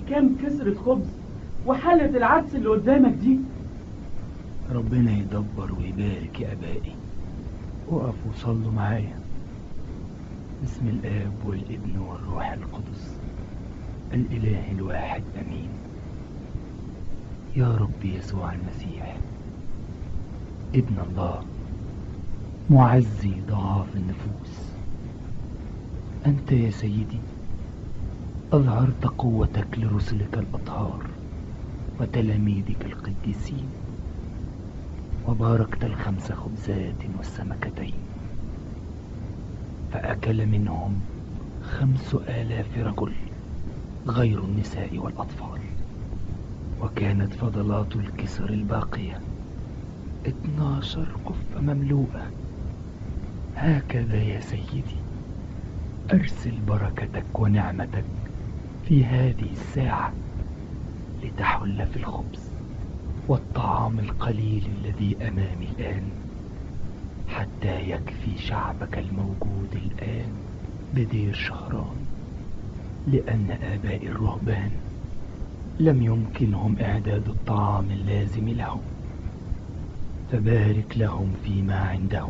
كام كسرة خبز وحلة العدس اللي قدامك دي ربنا يدبر ويبارك يا ابائي وقفوا وصلوا معايا بسم الاب والابن والروح القدس الاله الواحد امين يا رب يسوع المسيح ابن الله معزي ضعاف النفوس انت يا سيدي اظهرت قوتك لرسلك الاطهار وتلاميذك القديسين وباركت الخمس خبزات والسمكتين فأكل منهم خمس آلاف رجل غير النساء والأطفال وكانت فضلات الكسر الباقية اتناشر قفة مملوءة هكذا يا سيدي أرسل بركتك ونعمتك في هذه الساعة لتحل في الخبز والطعام القليل الذي أمامي الآن حتى يكفي شعبك الموجود الآن بدير شهران لأن آباء الرهبان لم يمكنهم إعداد الطعام اللازم لهم فبارك لهم فيما عندهم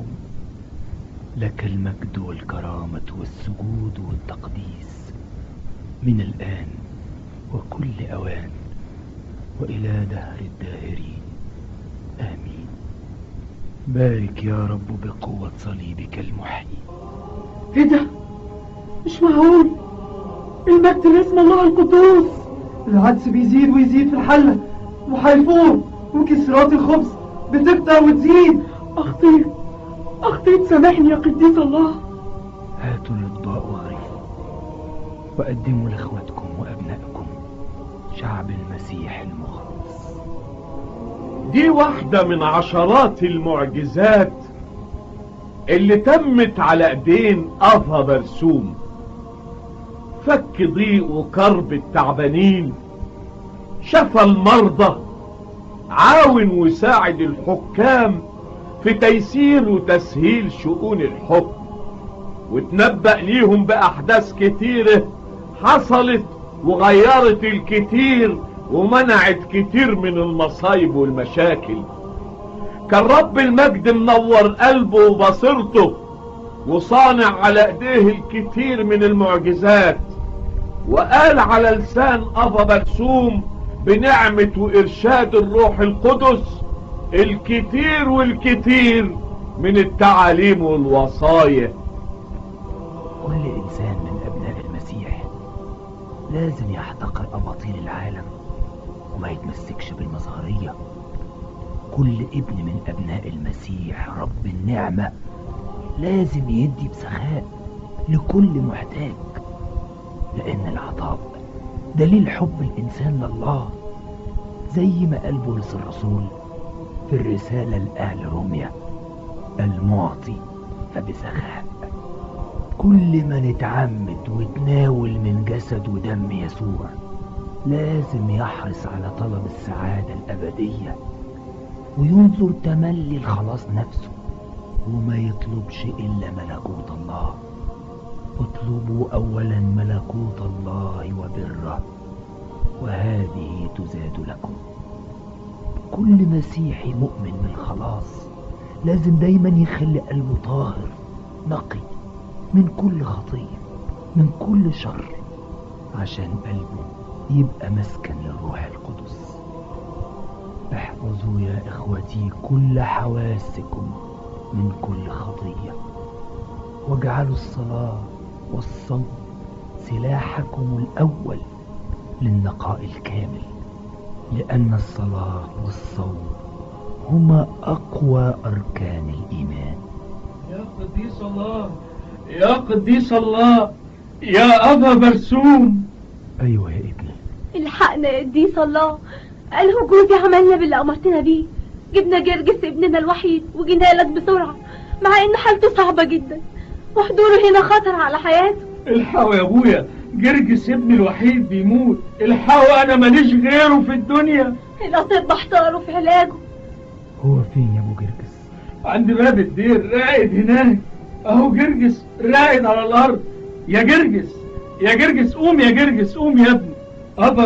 لك المجد والكرامة والسجود والتقديس من الآن وكل أوان وإلى دهر الداهرين آمين بارك يا رب بقوة صليبك المحيي ايه ده مش معقول المجد لاسم الله القدوس العدس بيزيد ويزيد في الحلة وهيفور وكسرات الخبز بتكتر وتزيد اخطيت اخطيت سامحني يا قديس الله هاتوا الأطباق وغريفوا وقدموا لإخواتكم وأبنائكم شعب المسيح المخلص دي واحدة من عشرات المعجزات اللي تمت على ايدين افا برسوم فك ضيق وكرب التعبانين شفى المرضى عاون وساعد الحكام في تيسير وتسهيل شؤون الحكم وتنبأ ليهم بأحداث كتيرة حصلت وغيرت الكتير ومنعت كتير من المصايب والمشاكل كان رب المجد منور قلبه وبصيرته وصانع على ايديه الكتير من المعجزات وقال على لسان ابا برسوم بنعمة وارشاد الروح القدس الكتير والكتير من التعاليم والوصايا كل إنسان من أبناء المسيح لازم يحتقر أباطيل العالم وما يتمسكش بالمظهرية كل ابن من أبناء المسيح رب النعمة لازم يدي بسخاء لكل محتاج لأن العطاء دليل حب الإنسان لله زي ما قال بولس الرسول في الرسالة لأهل روميا المعطي فبسخاء كل ما نتعمد وتناول من جسد ودم يسوع لازم يحرص على طلب السعادة الأبدية وينظر تملي الخلاص نفسه وما يطلبش إلا ملكوت الله اطلبوا أولا ملكوت الله وبره وهذه تزاد لكم كل مسيحي مؤمن بالخلاص لازم دايما يخلي قلبه طاهر نقي من كل خطية من كل شر عشان قلبه يبقى مسكن للروح القدس احفظوا يا اخوتي كل حواسكم من كل خطية واجعلوا الصلاة والصوم سلاحكم الأول للنقاء الكامل لأن الصلاة والصوم هما أقوى أركان الإيمان يا قديس الله يا قديس الله يا أبا برسوم أيوة يا ابني الحقنا يا قديس الله قاله جوزي عملنا باللي أمرتنا بيه جبنا جرجس ابننا الوحيد وجينا لك بسرعة مع إن حالته صعبة جدا وحضوره هنا خطر على حياته الحقوا يا ابويا جرجس ابني الوحيد بيموت الحقوا انا ماليش غيره في الدنيا الأطباء احتاروا في علاجه هو فين يا أبو جرجس عند باب الدير راقد هناك اهو جرجس راقد على الارض يا جرجس يا جرجس قوم يا جرجس قوم يا ابني ابا